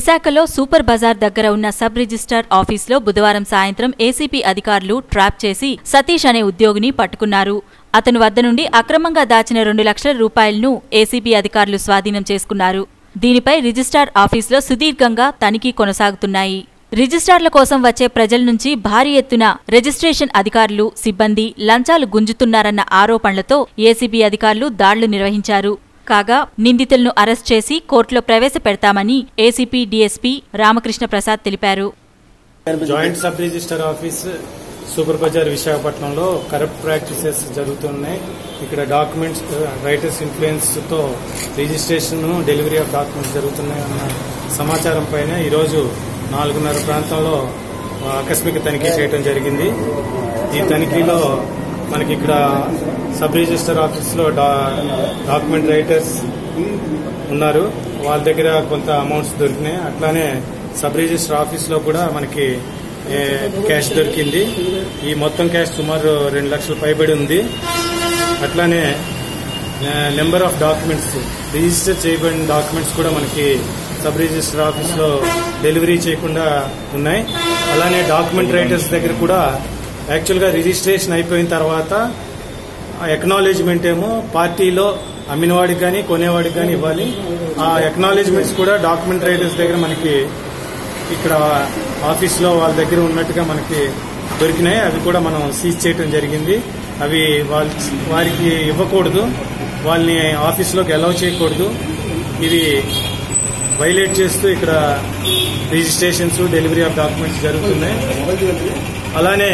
విశాఖలో సూపర్ బజార్ దగ్గర ఉన్న సబ్ రిజిస్ట్రార్ ఆఫీస్లో బుధవారం సాయంత్రం ఏసీపీ అధికారులు ట్రాప్ చేసి సతీష్ అనే ఉద్యోగిని పట్టుకున్నారు అతని వద్ద నుండి అక్రమంగా దాచిన రెండు లక్షల రూపాయలను ఏసీబీ అధికారులు స్వాధీనం చేసుకున్నారు దీనిపై రిజిస్ట్రార్ ఆఫీసులో సుదీర్ఘంగా తనిఖీ కొనసాగుతున్నాయి రిజిస్ట్రార్ల కోసం వచ్చే ప్రజల నుంచి భారీ ఎత్తున రిజిస్ట్రేషన్ అధికారులు సిబ్బంది లంచాలు గుంజుతున్నారన్న ఆరోపణలతో ఏసీబీ అధికారులు దాడులు నిర్వహించారు కాగా నిందితులను అరెస్ట్ చేసి కోర్టులో ప్రవేశపెడతామని ఏసీపీ డీఎస్పీ రామకృష్ణ ప్రసాద్ తెలిపారు joint sub register office super bazaar విశాఖపట్నంలో కరప్ట్ ప్రాక్టీసెస్ జరుగుతున్నాయి ఇక్కడ డాక్యుమెంట్స్ రైటర్స్ ఇన్ఫ్లుయెన్స్ తో రిజిస్ట్రేషన్ డెలివరీ ఆఫ్ డాక్యుమెంట్స్ జరుగుతున్నాయి అన్న సమాచారం పైన ఈరోజు నాలుగున్నర ప్రాంతంలో ఆకస్మిక తనిఖీ చేయడం జరిగింది ఈ తనిఖీలో మనకి ఇక్కడ సబ్ రిజిస్టర్ ఆఫీస్లో డాక్యుమెంట్ రైటర్స్ ఉన్నారు వాళ్ళ దగ్గర కొంత అమౌంట్స్ దొరికినాయి అట్లానే సబ్ రిజిస్టర్ ఆఫీస్ లో కూడా మనకి ఏ, క్యాష్ దొరికింది ఈ మొత్తం క్యాష్ సుమారు రెండు లక్షల పైబడి ఉంది అట్లానే నెంబర్ ఆఫ్ డాక్యుమెంట్స్ రిజిస్టర్ చేయబడిన డాక్యుమెంట్స్ కూడా మనకి సబ్ రిజిస్టర్ ఆఫీస్ లో డెలివరీ చేయకుండా ఉన్నాయి అలానే డాక్యుమెంట్ రైటర్స్ దగ్గర కూడా యాక్చువల్ గా రిజిస్ట్రేషన్ అయిపోయిన తర్వాత ఎక్నాలెడ్జ్మెంట్ ఏమో పార్టీలో అమ్మినవాడికి కానీ కొనేవాడికి కానీ ఇవ్వాలి ఆ ఎక్నాలెడ్జ్మెంట్స్ కూడా డాక్యుమెంట్ రైటర్స్ దగ్గర మనకి ఇక్కడ ఆఫీస్ లో వాళ్ళ దగ్గర ఉన్నట్టుగా మనకి దొరికినాయి అవి కూడా మనం సీజ్ చేయడం జరిగింది అవి వాళ్ళ వారికి ఇవ్వకూడదు వాళ్ళని ఆఫీస్ లోకి అలౌ చేయకూడదు ఇది వైలేట్ చేస్తూ ఇక్కడ రిజిస్ట్రేషన్స్ డెలివరీ ఆఫ్ డాక్యుమెంట్స్ జరుగుతున్నాయి అలానే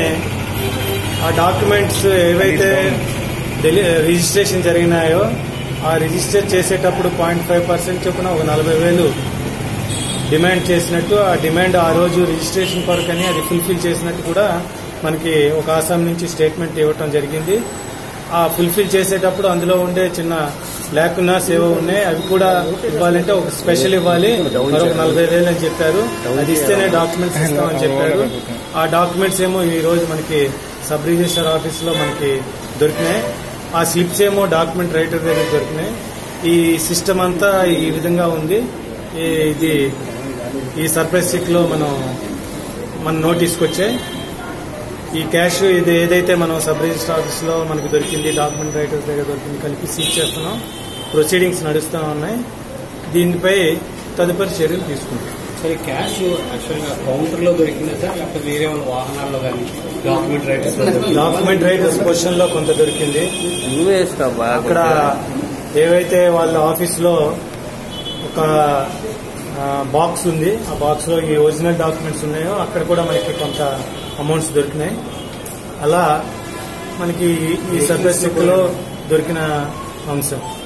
ఆ డాక్యుమెంట్స్ ఏవైతే డెలి- రిజిస్ట్రేషన్ జరిగినాయో ఆ రిజిస్టర్ చేసేటప్పుడు పాయింట్ ఫైవ్ పర్సెంట్ చొప్పున ఒక నలభై వేలు డిమాండ్ చేసినట్టు ఆ డిమాండ్ ఆ రోజు రిజిస్ట్రేషన్ కొరకని అది ఫుల్ఫిల్ చేసినట్టు కూడా మనకి ఒక ఆసాం నుంచి స్టేట్మెంట్ ఇవ్వటం జరిగింది ఆ ఫుల్ఫిల్ చేసేటప్పుడు అందులో ఉండే చిన్న లేకున్నా సేవ ఉన్నాయి అవి కూడా ఇవ్వాలంటే ఒక స్పెషల్ ఇవ్వాలి మరొక నలభై వేలు అని చెప్పారు అది ఇస్తేనే డాక్యుమెంట్స్ ఇస్తామని చెప్పారు ఆ డాక్యుమెంట్స్ ఏమో ఈ రోజు మనకి సబ్ రిజిస్టర్ ఆఫీస్ లో మనకి దొరికినాయి ఆ స్లిప్స్ ఏమో డాక్యుమెంట్ రైటర్ దగ్గర దొరికినాయి ఈ సిస్టమ్ అంతా ఈ విధంగా ఉంది ఈ- ఇది ఈ సర్ప్రైజ్ సిక్ లో మనం మన నోటీస్కి వచ్చాయి ఈ క్యాష్ ఇది ఏదైతే మనం సబ్ రిజిస్టర్ ఆఫీస్ లో మనకు దొరికింది డాక్యుమెంట్ రైటర్స్ దగ్గర దొరికింది కలిపి సీజ్ చేస్తున్నాం ప్రొసీడింగ్స్ నడుస్తూ ఉన్నాయి దీనిపై తదుపరి చర్యలు తీసుకుంటాం సరే క్యాష్ యాక్చువల్ గా కౌంటర్ లో దొరికిందా సార్ లేకపోతే వేరే వాళ్ళ వాహనాల్లో కానీ document writers document writers position లో కొంత దొరికింది నువ్వే వేస్తావు బాగా అక్కడ ఏవైతే వాళ్ళ ఆఫీస్ లో ఒక బాక్స్ ఉంది ఆ బాక్స్ లో ఈ ఒరిజినల్ డాక్యుమెంట్స్ ఉన్నాయో అక్కడ కూడా మనకి కొంత అమౌంట్స్ దొరికినాయి అలా మనకి ఈ సర్వీస్ చెక్ లో దొరికిన అంశం